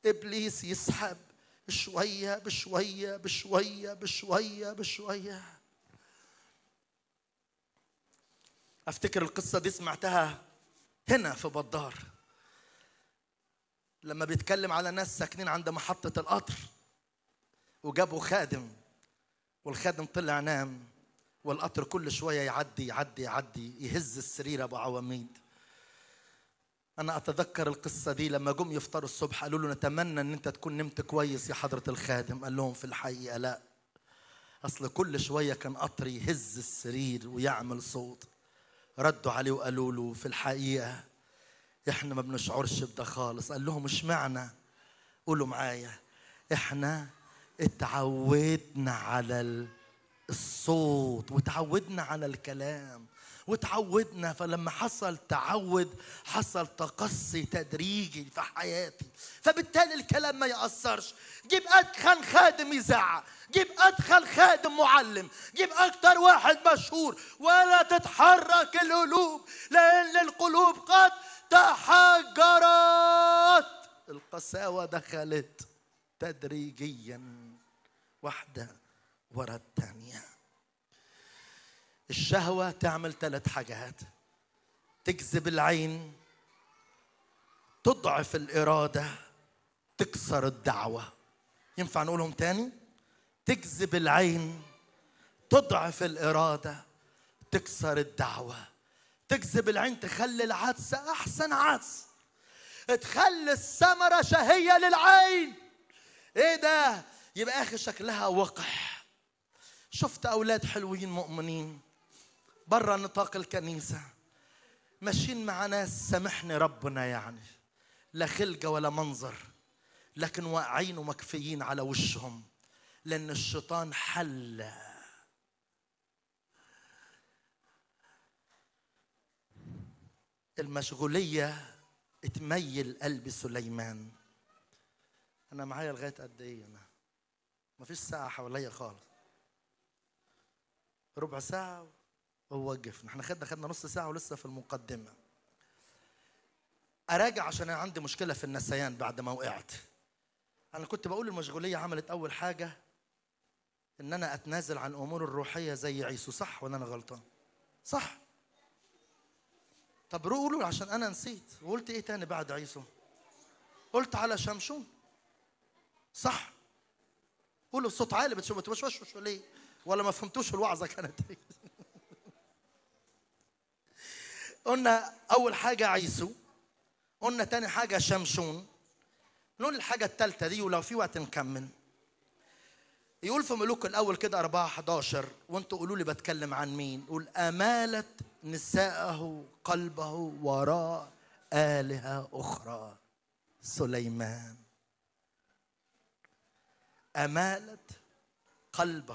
ابليس يسحب شويه بشويه بشويه بشويه بشويه افتكر القصه دي سمعتها هنا في بدار لما بيتكلم على ناس ساكنين عند محطه القطر وجابوا خادم والخادم طلع نام والقطر كل شويه يعدي يعدي يعدي يهز السرير ابو عواميد أنا أتذكر القصة دي لما جم يفطروا الصبح قالوا له نتمنى إن أنت تكون نمت كويس يا حضرة الخادم قال لهم في الحقيقة لا أصل كل شوية كان قطر يهز السرير ويعمل صوت ردوا عليه وقالوا له في الحقيقة إحنا ما بنشعرش بده خالص قال لهم اشمعنى قولوا معايا إحنا اتعودنا على الصوت وتعودنا على الكلام وتعودنا فلما حصل تعود حصل تقصي تدريجي في حياتي فبالتالي الكلام ما يأثرش جيب أدخل خادم يزعق جيب أدخل خادم معلم جيب أكتر واحد مشهور ولا تتحرك القلوب لأن القلوب قد تحجرت القساوة دخلت تدريجيا واحدة ورا الثانيه الشهوة تعمل ثلاث حاجات تجذب العين تضعف الإرادة تكسر الدعوة ينفع نقولهم تاني تجذب العين تضعف الإرادة تكسر الدعوة تجذب العين تخلي العدس أحسن عدس تخلي الثمرة شهية للعين ايه ده يبقى اخي شكلها وقح شفت اولاد حلوين مؤمنين برا نطاق الكنيسة ماشيين مع ناس سامحني ربنا يعني لا خلقة ولا منظر لكن واقعين ومكفيين على وشهم لأن الشيطان حل المشغولية تميل قلب سليمان أنا معايا لغاية قد إيه أنا مفيش ساعة حواليا خالص ربع ساعة ووقفنا احنا خدنا خدنا نص ساعة ولسه في المقدمة أراجع عشان أنا عندي مشكلة في النسيان بعد ما وقعت أنا كنت بقول المشغولية عملت أول حاجة إن أنا أتنازل عن أمور الروحية زي عيسو صح ولا أنا غلطان؟ صح طب قولوا عشان أنا نسيت وقلت إيه تاني بعد عيسو؟ قلت على شمشون صح قولوا بصوت عالي بتشوفوا ليه؟ ولا ما فهمتوش الوعظة كانت إيه؟ قلنا أول حاجة عيسو قلنا تاني حاجة شمشون نقول الحاجة التالتة دي ولو في وقت نكمل يقول في ملوك الأول كده 4 11 وأنتوا قولوا لي بتكلم عن مين يقول أمالت نساءه قلبه وراء آلهة أخرى سليمان أمالت قلبه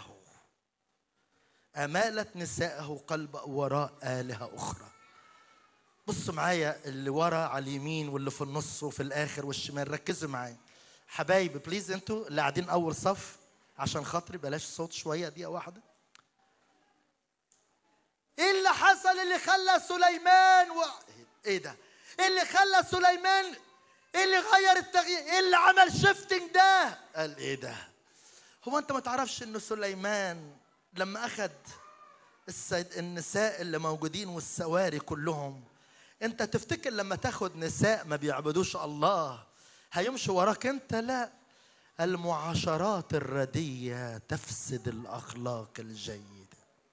أمالت نساءه قلبه وراء آلهة أخرى بصوا معايا اللي ورا على اليمين واللي في النص وفي الاخر والشمال ركزوا معايا حبايبي بليز انتوا اللي قاعدين اول صف عشان خاطري بلاش صوت شويه دقيقه واحده ايه اللي حصل اللي خلى سليمان و... ايه ده ايه اللي خلى سليمان ايه اللي غير التغيير ايه اللي عمل شيفتنج ده قال ايه ده هو انت ما تعرفش ان سليمان لما اخذ السيد النساء اللي موجودين والسواري كلهم انت تفتكر لما تاخد نساء ما بيعبدوش الله هيمشوا وراك انت لا المعاشرات الردية تفسد الأخلاق الجيدة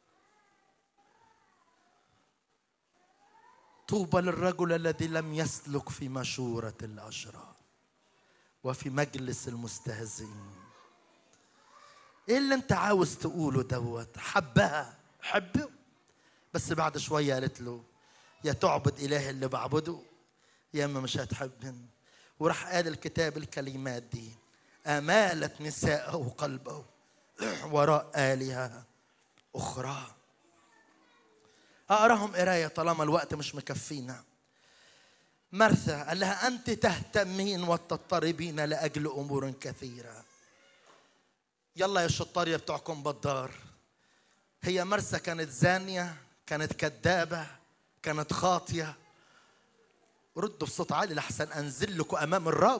طوبى للرجل الذي لم يسلك في مشورة الأشرار وفي مجلس المستهزئين ايه اللي انت عاوز تقوله دوت حبها حبه بس بعد شوية قالت له يا تعبد إله اللي بعبده يا إما مش هتحبني وراح قال الكتاب الكلمات دي أمالت نساءه قلبه وراء آلهة أخرى أقراهم قراية طالما الوقت مش مكفينا مرثا قال لها أنت تهتمين وتضطربين لأجل أمور كثيرة يلا يا شطار يا بتوعكم بدار هي مرسى كانت زانية كانت كذابة كانت خاطية ردوا بصوت عالي لحسن أنزل لكم أمام الرب